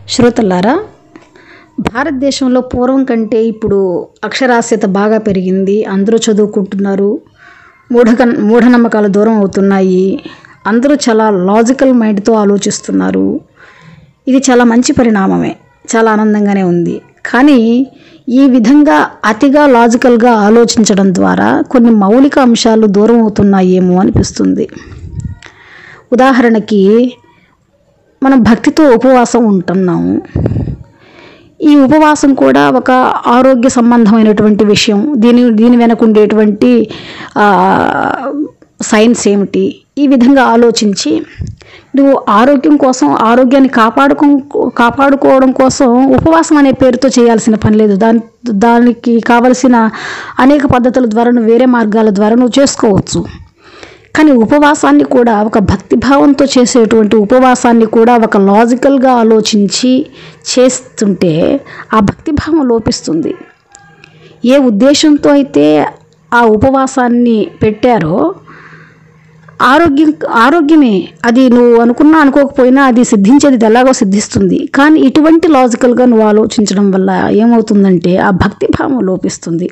శ్రోతల్లారా భారతదేశంలో పూర్వం కంటే ఇప్పుడు అక్షరాస్యత బాగా పెరిగింది అందరూ చదువుకుంటున్నారు మూఢక మూఢనమ్మకాలు దూరం అవుతున్నాయి అందరూ చాలా లాజికల్ మైండ్తో ఆలోచిస్తున్నారు ఇది చాలా మంచి పరిణామమే చాలా ఆనందంగానే ఉంది కానీ ఈ విధంగా అతిగా లాజికల్గా ఆలోచించడం ద్వారా కొన్ని మౌలిక అంశాలు దూరం అవుతున్నాయేమో అనిపిస్తుంది ఉదాహరణకి మనం భక్తితో ఉపవాసం ఉంటున్నాము ఈ ఉపవాసం కూడా ఒక ఆరోగ్య సంబంధమైనటువంటి విషయం దీని దీని వెనక ఉండేటువంటి ఆ, సైన్స్ ఏమిటి ఈ విధంగా ఆలోచించి నువ్వు ఆరోగ్యం కోసం ఆరోగ్యాన్ని కాపాడుకో కాపాడుకోవడం కోసం ఉపవాసం అనే పేరుతో చేయాల్సిన పని లేదు దాని దానికి కావలసిన అనేక పద్ధతుల ద్వారా నువ్వు వేరే మార్గాల ద్వారా నువ్వు చేసుకోవచ్చు కానీ ఉపవాసాన్ని కూడా ఒక భక్తిభావంతో చేసేటువంటి ఉపవాసాన్ని కూడా ఒక లాజికల్గా ఆలోచించి చేస్తుంటే ఆ భక్తిభావం లోపిస్తుంది ఏ ఉద్దేశంతో అయితే ఆ ఉపవాసాన్ని పెట్టారో ఆరోగ్యం ఆరోగ్యమే అది నువ్వు అనుకున్నా అనుకోకపోయినా అది సిద్ధించేది ఇది ఎలాగో సిద్ధిస్తుంది కానీ ఇటువంటి లాజికల్గా నువ్వు ఆలోచించడం వల్ల ఏమవుతుందంటే ఆ భక్తిభావం లోపిస్తుంది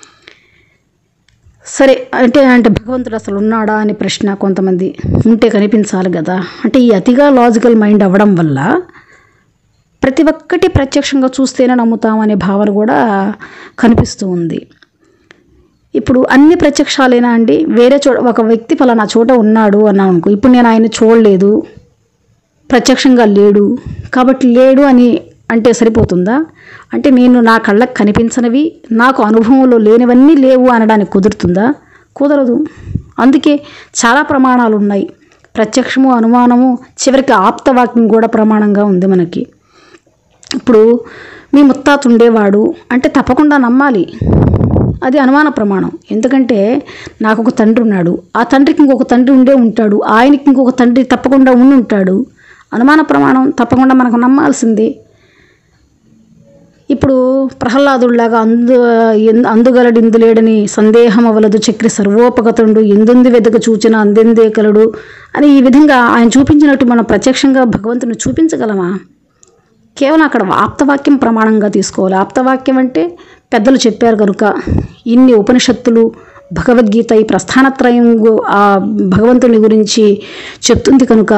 సరే అంటే అంటే భగవంతుడు అసలు ఉన్నాడా అనే ప్రశ్న కొంతమంది ఉంటే కనిపించాలి కదా అంటే ఈ అతిగా లాజికల్ మైండ్ అవ్వడం వల్ల ప్రతి ఒక్కటి ప్రత్యక్షంగా చూస్తేనే నమ్ముతామనే భావన కూడా కనిపిస్తూ ఉంది ఇప్పుడు అన్ని ప్రత్యక్షాలేనా అండి వేరే చోట ఒక వ్యక్తి ఫలానా చోట ఉన్నాడు అన్నాం అనుకో ఇప్పుడు నేను ఆయన చూడలేదు ప్రత్యక్షంగా లేడు కాబట్టి లేడు అని అంటే సరిపోతుందా అంటే నేను నా కళ్ళకు కనిపించనివి నాకు అనుభవంలో లేనివన్నీ లేవు అనడానికి కుదురుతుందా కుదరదు అందుకే చాలా ప్రమాణాలు ఉన్నాయి ప్రత్యక్షము అనుమానము చివరికి ఆప్తవాక్యం కూడా ప్రమాణంగా ఉంది మనకి ఇప్పుడు మీ ముత్తాత ఉండేవాడు అంటే తప్పకుండా నమ్మాలి అది అనుమాన ప్రమాణం ఎందుకంటే నాకు ఒక తండ్రి ఉన్నాడు ఆ తండ్రికి ఇంకొక తండ్రి ఉండే ఉంటాడు ఆయనకి ఇంకొక తండ్రి తప్పకుండా ఉండి ఉంటాడు అనుమాన ప్రమాణం తప్పకుండా మనకు నమ్మాల్సిందే ఇప్పుడు ప్రహ్లాదుడిలాగా అందు ఎన్- అందుగలడు ఇందులేడని సందేహం అవలదు చక్రి సర్వోపగతుండు ఎందుంది వెదక చూచిన అందెందే కలడు అని ఈ విధంగా ఆయన చూపించినట్టు మనం ప్రత్యక్షంగా భగవంతుని చూపించగలమా కేవలం అక్కడ ఆప్తవాక్యం ప్రమాణంగా తీసుకోవాలి ఆప్తవాక్యం అంటే పెద్దలు చెప్పారు కనుక ఇన్ని ఉపనిషత్తులు భగవద్గీత ఈ ప్రస్థానత్రయం గు- ఆ భగవంతుని గురించి చెప్తుంది కనుక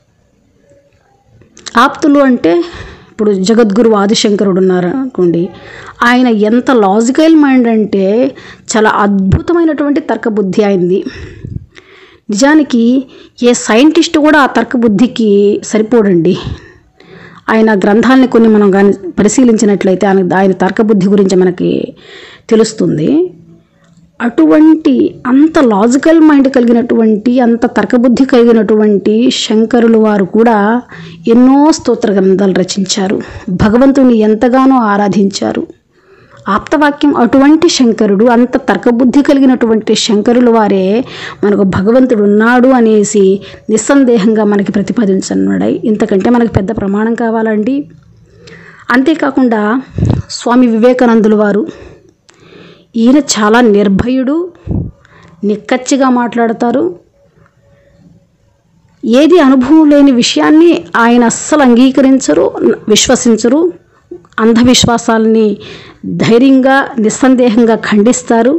ఆప్తులు అంటే ఇప్పుడు జగద్గురు ఆదిశంకరుడు ఉన్నారు అనుకోండి ఆయన ఎంత లాజికల్ మైండ్ అంటే చాలా అద్భుతమైనటువంటి తర్కబుద్ధి ఆయనది నిజానికి ఏ సైంటిస్ట్ కూడా ఆ తర్కబుద్ధికి సరిపోడండి ఆయన గ్రంథాలని కొన్ని మనం కానీ పరిశీలించినట్లయితే ఆయన ఆయన తర్కబుద్ధి గురించి మనకి తెలుస్తుంది అటువంటి అంత లాజికల్ మైండ్ కలిగినటువంటి అంత తర్కబుద్ధి కలిగినటువంటి శంకరులు వారు కూడా ఎన్నో స్తోత్ర గ్రంథాలు రచించారు భగవంతుని ఎంతగానో ఆరాధించారు ఆప్తవాక్యం అటువంటి శంకరుడు అంత తర్కబుద్ధి కలిగినటువంటి శంకరుల వారే మనకు భగవంతుడు ఉన్నాడు అనేసి నిస్సందేహంగా మనకి ప్రతిపాదించన్నాడై ఇంతకంటే మనకి పెద్ద ప్రమాణం కావాలండి అంతేకాకుండా స్వామి వివేకానందుల వారు ఈయన చాలా నిర్భయుడు నిక్కచ్చిగా మాట్లాడతారు ఏది అనుభవం లేని విషయాన్ని ఆయన అస్సలు అంగీకరించరు విశ్వసించరు అంధవిశ్వాసాలని ధైర్యంగా నిస్సందేహంగా ఖండిస్తారు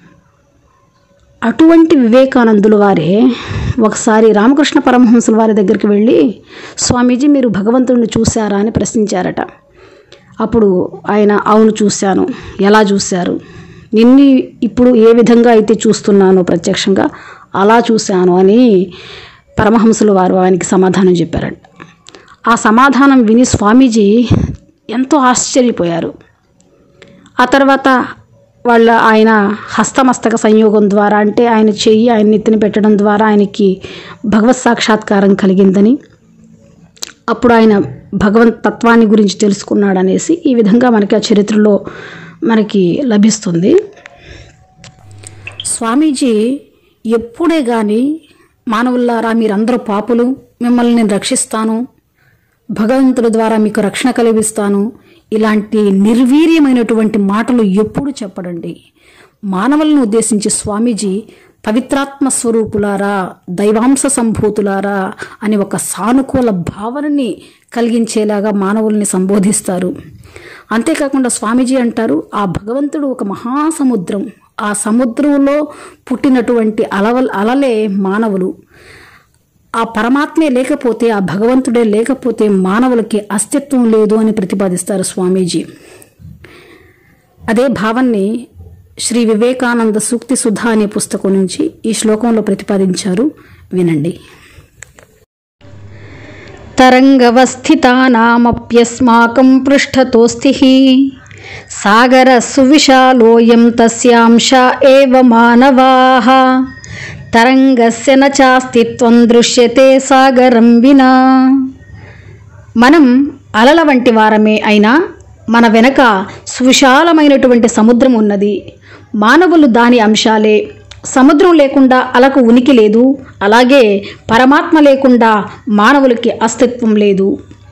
అటువంటి వివేకానందుల వారే ఒకసారి రామకృష్ణ పరమహంసుల వారి దగ్గరికి వెళ్ళి స్వామీజీ మీరు భగవంతుడిని చూశారా అని ప్రశ్నించారట అప్పుడు ఆయన అవును చూశాను ఎలా చూశారు నిన్ని ఇప్పుడు ఏ విధంగా అయితే చూస్తున్నానో ప్రత్యక్షంగా అలా చూశాను అని పరమహంసుల వారు ఆయనకి సమాధానం చెప్పారంట ఆ సమాధానం విని స్వామీజీ ఎంతో ఆశ్చర్యపోయారు ఆ తర్వాత వాళ్ళ ఆయన హస్తమస్తక సంయోగం ద్వారా అంటే ఆయన చెయ్యి ఆయన నెత్తిన పెట్టడం ద్వారా ఆయనకి భగవత్ సాక్షాత్కారం కలిగిందని అప్పుడు ఆయన భగవంత్ తత్వాన్ని గురించి తెలుసుకున్నాడు అనేసి ఈ విధంగా మనకి ఆ చరిత్రలో మనకి లభిస్తుంది స్వామీజీ ఎప్పుడే కానీ మానవుల్లారా మీరందరూ పాపులు మిమ్మల్ని నేను రక్షిస్తాను భగవంతుడి ద్వారా మీకు రక్షణ కలిగిస్తాను ఇలాంటి నిర్వీర్యమైనటువంటి మాటలు ఎప్పుడు చెప్పడండి మానవులను ఉద్దేశించి స్వామీజీ పవిత్రాత్మ స్వరూపులారా దైవాంశ సంభూతులారా అని ఒక సానుకూల భావనని కలిగించేలాగా మానవుల్ని సంబోధిస్తారు అంతేకాకుండా స్వామీజీ అంటారు ఆ భగవంతుడు ఒక మహాసముద్రం ఆ సముద్రంలో పుట్టినటువంటి అలవల్ అలలే మానవులు ఆ పరమాత్మే లేకపోతే ఆ భగవంతుడే లేకపోతే మానవులకి అస్తిత్వం లేదు అని ప్రతిపాదిస్తారు స్వామీజీ అదే భావాన్ని శ్రీ వివేకానంద సూక్తి సుధా అనే పుస్తకం నుంచి ఈ శ్లోకంలో ప్రతిపాదించారు వినండి తరంగవస్థితానామప్యస్మాకం పృష్ఠతోస్తి సాగర సువిశాలోయం తస్యాంశ ఏవ మానవాః తరంగస్య న చాస్తిత్వం దృశ్యతే సాగరం వినా మనం అలల వంటి వారమే అయినా మన వెనక సువిశాలమైనటువంటి సముద్రం ఉన్నది మానవులు దాని అంశాలే సముద్రం లేకుండా అలకు ఉనికి లేదు అలాగే పరమాత్మ లేకుండా మానవులకి అస్తిత్వం లేదు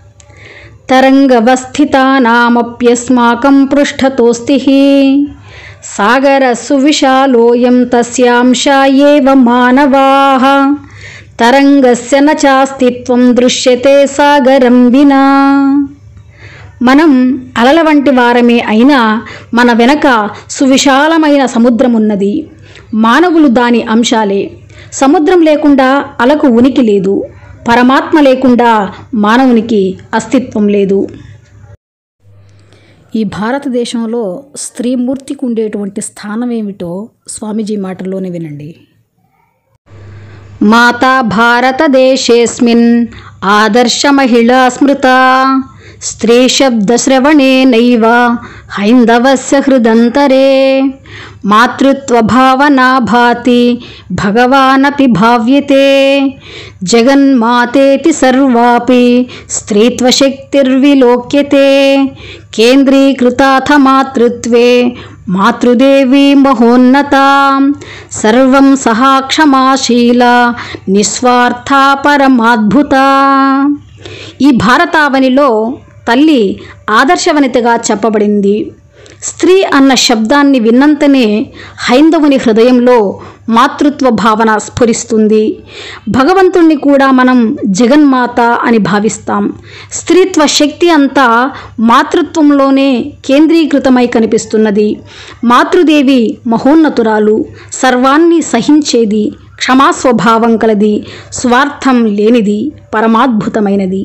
తరంగవస్థితానామప్యస్మాకం పృష్ఠతోస్తి సాగర సువిశాలోయం తస్యాంశ ఏవ మానవాః తరంగస్య న చాస్తిత్వం దృశ్యతే సాగరం వినా మనం అలల వంటి వారమే అయినా మన వెనక సువిశాలమైన సముద్రం ఉన్నది మానవులు దాని అంశాలే సముద్రం లేకుండా అలకు ఉనికి లేదు పరమాత్మ లేకుండా మానవునికి అస్తిత్వం లేదు ఈ భారతదేశంలో స్త్రీమూర్తికి ఉండేటువంటి స్థానం ఏమిటో స్వామీజీ మాటల్లోనే వినండి మాతా భారతదేశేస్మిన్ ఆదర్శమహిళా స్మృతా స్త్రీశబ్దశ్రవణేనైవ హైందవస్య హృదంతరే మాతృత్వభావనా భాతి భగవానపి భావ్యతే జగన్మాతేతి సర్వాపి స్త్రీత్వశక్తిర్విలోక్యతే కేంద్రీకృతాథ మాతృత్వే మాతృదేవీ మహోన్నతా సర్వం సహా క్షమాశీల నిస్వార్థా పరమాద్భుత ఈ భారతావనిలో తల్లి ఆదర్శవనితగా చెప్పబడింది స్త్రీ అన్న శబ్దాన్ని విన్నంతనే హైందవుని హృదయంలో మాతృత్వ భావన స్ఫురిస్తుంది భగవంతుణ్ణి కూడా మనం జగన్మాత అని భావిస్తాం స్త్రీత్వ శక్తి అంతా మాతృత్వంలోనే కేంద్రీకృతమై కనిపిస్తున్నది మాతృదేవి మహోన్నతురాలు సర్వాన్ని సహించేది క్షమాస్వభావం కలది స్వార్థం లేనిది పరమాద్భుతమైనది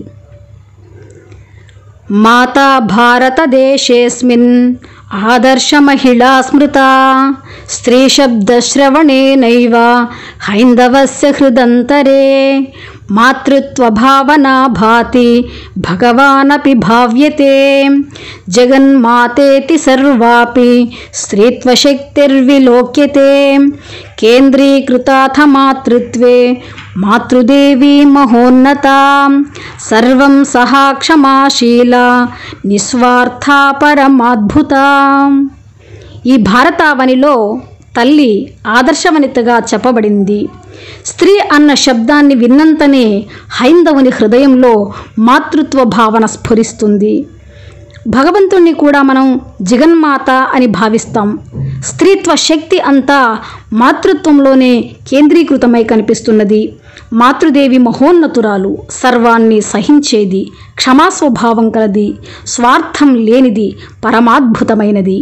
మాతా భారతదేశేస్మిన్ ఆదర్శమహిళా స్మృతా స్త్రీశబ్దశ్రవణేనైవ హైందవస్య హృదంతరే మాతృత్వభావనా భాతి భగవానపి భావ్యతే జగన్మాతేతి సర్వాపి స్త్రీత్వశక్తిర్విలోక్యతే కేంద్రీకృతాథ మాతృత్వే మాతృదేవీ మహోన్నతా సర్వం సహా క్షమాశీల నిస్వార్థా పరమాద్భుత ఈ భారతావనిలో తల్లి ఆదర్శవనితగా చెప్పబడింది స్త్రీ అన్న శబ్దాన్ని విన్నంతనే హైందవుని హృదయంలో మాతృత్వ భావన స్ఫురిస్తుంది భగవంతుణ్ణి కూడా మనం జగన్మాత అని భావిస్తాం స్త్రీత్వ శక్తి అంతా మాతృత్వంలోనే కేంద్రీకృతమై కనిపిస్తున్నది మాతృదేవి మహోన్నతురాలు సర్వాన్ని సహించేది క్షమాస్వభావం కలది స్వార్థం లేనిది పరమాద్భుతమైనది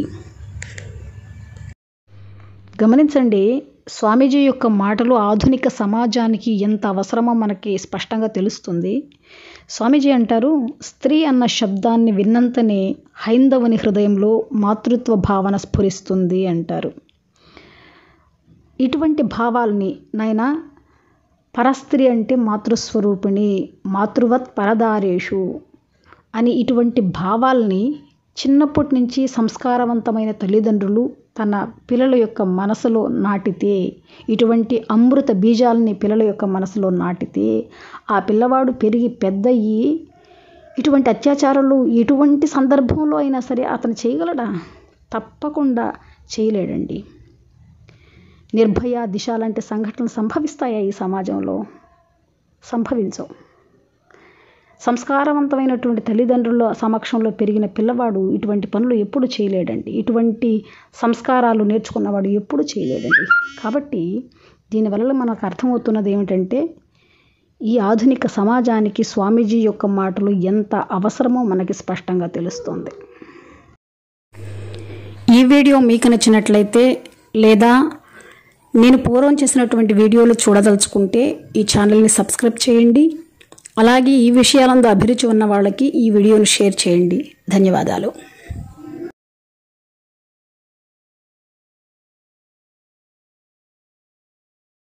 గమనించండి స్వామీజీ యొక్క మాటలు ఆధునిక సమాజానికి ఎంత అవసరమో మనకి స్పష్టంగా తెలుస్తుంది స్వామీజీ అంటారు స్త్రీ అన్న శబ్దాన్ని విన్నంతనే హైందవుని హృదయంలో మాతృత్వ భావన స్ఫురిస్తుంది అంటారు ఇటువంటి భావాల్ని నాయన పరస్త్రీ అంటే మాతృస్వరూపిణి మాతృవత్ పరదారేషు అని ఇటువంటి భావాల్ని చిన్నప్పటి నుంచి సంస్కారవంతమైన తల్లిదండ్రులు తన పిల్లల యొక్క మనసులో నాటితే ఇటువంటి అమృత బీజాలని పిల్లల యొక్క మనసులో నాటితే ఆ పిల్లవాడు పెరిగి పెద్దయ్యి ఇటువంటి అత్యాచారాలు ఎటువంటి సందర్భంలో అయినా సరే అతను చేయగలడా తప్పకుండా చేయలేడండి నిర్భయ దిశ లాంటి సంఘటనలు సంభవిస్తాయా ఈ సమాజంలో సంభవించవు సంస్కారవంతమైనటువంటి తల్లిదండ్రుల సమక్షంలో పెరిగిన పిల్లవాడు ఇటువంటి పనులు ఎప్పుడు చేయలేడండి ఇటువంటి సంస్కారాలు నేర్చుకున్నవాడు ఎప్పుడు చేయలేడండి కాబట్టి దీనివల్ల మనకు అర్థమవుతున్నది ఏమిటంటే ఈ ఆధునిక సమాజానికి స్వామీజీ యొక్క మాటలు ఎంత అవసరమో మనకి స్పష్టంగా తెలుస్తుంది ఈ వీడియో మీకు నచ్చినట్లయితే లేదా నేను పూర్వం చేసినటువంటి వీడియోలు చూడదలుచుకుంటే ఈ ఛానల్ని సబ్స్క్రైబ్ చేయండి అలాగే ఈ విషయాలందు అభిరుచి ఉన్న వాళ్ళకి ఈ వీడియోను షేర్ చేయండి ధన్యవాదాలు